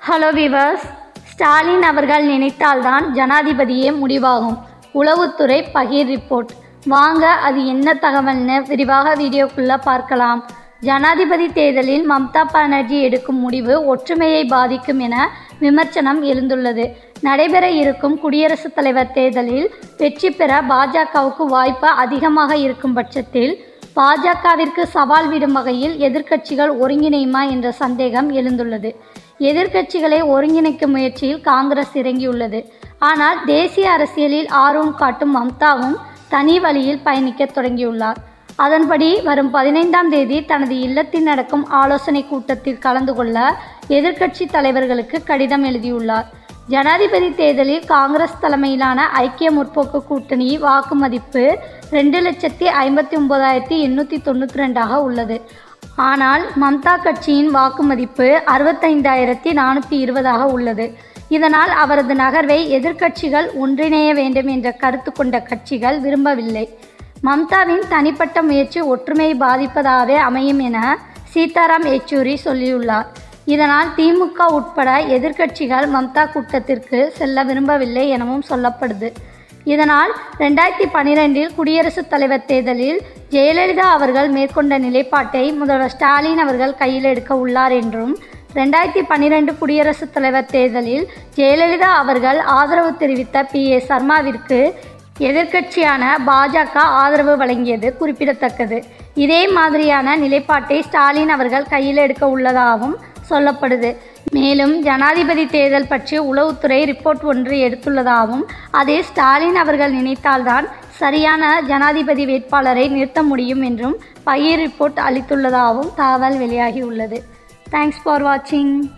hello viewers Stalin அவர்கள் நினைத்தால்தான் ஜனாதிபதியே முடிவாகும் உளவுத்துறை பகீர் ரிப்போர்ட் வாங்க அது என்ன தகவல்னு விரிவாக வீடியோக்குள்ளே பார்க்கலாம் ஜனாதிபதி தேர்தலில் மம்தா பானர்ஜி எடுக்கும் முடிவு ஒற்றுமையை பாதிக்கும் என விமர்சனம் எழுந்துள்ளது நடைபெற இருக்கும் குடியரசுத் தலைவர் தேர்தலில் வெற்றி பெற பாஜகவுக்கு வாய்ப்பு அதிகமாக இருக்கும் பட்சத்தில் பாஜகவிற்கு சவால் விடும் வகையில் எதிர்க்கட்சிகள் ஒருங்கிணையுமா என்ற சந்தேகம் எழுந்துள்ளது எதிர்க்கட்சிகளை ஒருங்கிணைக்கும் முயற்சியில் காங்கிரஸ் இறங்கியுள்ளது ஆனால் தேசிய அரசியலில் ஆர்வம் காட்டும் மம்தாவும் தனி வழியில் பயணிக்க தொடங்கியுள்ளார் அதன்படி வரும் பதினைந்தாம் தேதி தனது இல்லத்தில் நடக்கும் ஆலோசனை கூட்டத்தில் கலந்து கொள்ள எதிர்க்கட்சி தலைவர்களுக்கு கடிதம் எழுதியுள்ளார் ஜனாதிபதி தேர்தலில் காங்கிரஸ் தலைமையிலான ஐக்கிய முற்போக்கு கூட்டணி வாக்கு மதிப்பு ரெண்டு லட்சத்தி ஐம்பத்தி ஒன்பதாயிரத்தி எண்ணூற்றி தொண்ணூற்றி ரெண்டாக உள்ளது ஆனால் மம்தா கட்சியின் வாக்கு மதிப்பு அறுபத்தைந்தாயிரத்தி நானூற்றி இருபதாக உள்ளது இதனால் அவரது நகர்வை எதிர்க்கட்சிகள் ஒன்றிணைய வேண்டும் என்ற கருத்து கொண்ட கட்சிகள் விரும்பவில்லை மம்தாவின் தனிப்பட்ட முயற்சி ஒற்றுமையை பாதிப்பதாகவே அமையும் என சீதாராம் யெச்சூரி சொல்லியுள்ளார் இதனால் திமுக உட்பட எதிர்க்கட்சிகள் மம்தா கூட்டத்திற்கு செல்ல விரும்பவில்லை எனவும் சொல்லப்படுது இதனால் ரெண்டாயிரத்தி பன்னிரெண்டில் குடியரசுத் தலைவர் தேர்தலில் ஜெயலலிதா அவர்கள் மேற்கொண்ட நிலைப்பாட்டை முதல்வர் ஸ்டாலின் அவர்கள் கையில் எடுக்க உள்ளார் என்றும் ரெண்டாயிரத்தி பன்னிரெண்டு குடியரசுத் தலைவர் தேர்தலில் ஜெயலலிதா அவர்கள் ஆதரவு தெரிவித்த பி ஏ சர்மாவிற்கு எதிர்க்கட்சியான பாஜக ஆதரவு வழங்கியது குறிப்பிடத்தக்கது இதே மாதிரியான நிலைப்பாட்டை ஸ்டாலின் அவர்கள் கையில் எடுக்க உள்ளதாகவும் சொல்லப்படுது மேலும் ஜனாதிபதி தேர்தல் பற்றி உளவுத்துறை ரிப்போர்ட் ஒன்று எடுத்துள்ளதாகவும் அதில் ஸ்டாலின் அவர்கள் நினைத்தால்தான் சரியான ஜனாதிபதி வேட்பாளரை நிறுத்த முடியும் என்றும் பயிர் ரிப்போர்ட் அளித்துள்ளதாகவும் தகவல் வெளியாகியுள்ளது தேங்க்ஸ் ஃபார் வாட்சிங்